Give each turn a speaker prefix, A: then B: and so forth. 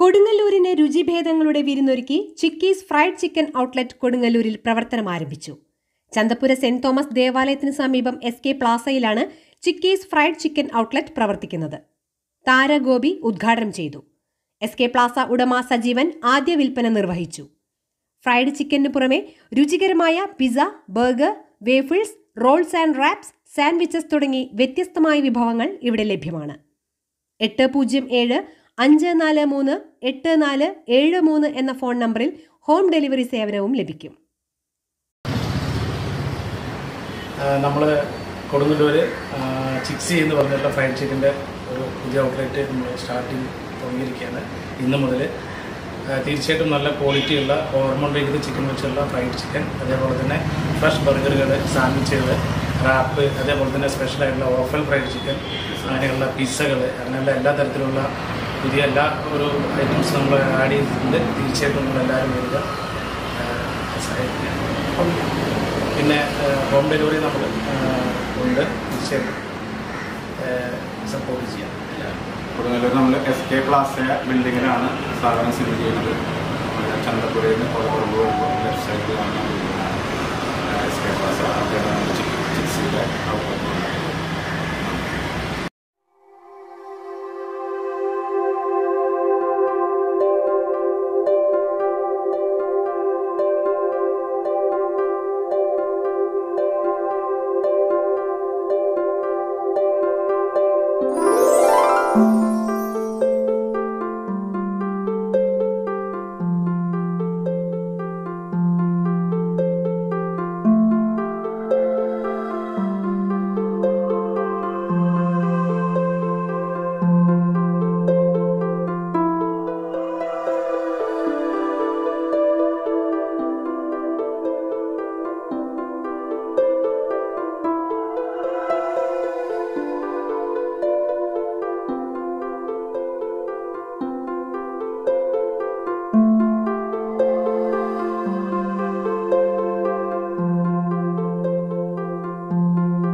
A: കൊടുങ്ങല്ലൂരിന് രുചിഭേദങ്ങളുടെ വിരുന്നൊരുക്കി Chickies fried chicken outlet കൊടുങ്ങല്ലൂരിൽ പ്രവർത്തനം ആരംഭിച്ചു ചന്തപുര സെന്റ് തോമസ് ദേവാലയത്തിന് സമീപം എസ് കെ പ്ലാസയിലാണ് ചിക്കീസ് ഫ്രൈഡ് ചിക്കൻ ഔട്ട്ലെറ്റ് പ്രവർത്തിക്കുന്നത് താരഗോപി ഉദ്ഘാടനം ചെയ്തു എസ് കെ പ്ലാസ ഉടമ സജീവൻ ആദ്യ വിൽപ്പന നിർവഹിച്ചു ഫ്രൈഡ് ചിക്കനു പുറമെ രുചികരമായ pizza burger waffles rolls and wraps sandwiches തുടങ്ങി വ്യത്യസ്തമായ വിഭവങ്ങൾ ഇവിടെ ലഭ്യമാണ് എട്ട് പൂജ്യം ഏഴ് അഞ്ച് നാല് മൂന്ന് എട്ട് നാല് ഏഴ് മൂന്ന് എന്ന ഫോൺ നമ്പറിൽ ഹോം ഡെലിവറി സേവനവും ലഭിക്കും
B: നമ്മൾ കൊടുങ്ങല്ലൂർ ചിക്സി എന്ന് പറഞ്ഞിട്ടുള്ള ഫ്രൈഡ് ചിക്കൻ്റെ ഒരു പുതിയ ഔട്ട്ലെറ്റ് നമ്മൾ സ്റ്റാർട്ടിങ് തുടങ്ങിയിരിക്കുകയാണ് ഇന്ന് മുതൽ തീർച്ചയായിട്ടും നല്ല ക്വാളിറ്റിയുള്ള ഹോർമോൺ ബേക്കഡ് ചിക്കൻ വെച്ചുള്ള ഫ്രൈഡ് ചിക്കൻ അതേപോലെ തന്നെ ഫ്രഷ് ബർഗറുകൾ സാൻഡ്വിച്ചുകൾ റാപ്പ് അതേപോലെ തന്നെ സ്പെഷ്യലായിട്ടുള്ള ഓഫൽ ഫ്രൈഡ് ചിക്കൻ അങ്ങനെയുള്ള പിസ്സകൾ അങ്ങനെയുള്ള എല്ലാ തരത്തിലുള്ള പുതിയ എല്ലാ ഒരു ഐറ്റംസ് നമ്മൾ ആഡ് ചെയ്തിട്ടുണ്ട് തീർച്ചയായിട്ടും നമ്മളെല്ലാവരും വരിക ആ, സഹായിക്കുക പിന്നെ ഹോം ഡെലിവറി നമ്മൾ ഉണ്ട് തീർച്ചയായിട്ടും സപ്പോർട്ട് ചെയ്യാം
C: കൊടുങ്ങല്ലൂർ നമ്മൾ എസ് കെ പ്ലാസ ബിൽഡിങ്ങിലാണ് സ്ഥാപനം സ്ഥിതി ചെയ്യുന്നത് നമ്മുടെ ചന്തപുരയിൽ നിന്ന് കുറവുണ്ട്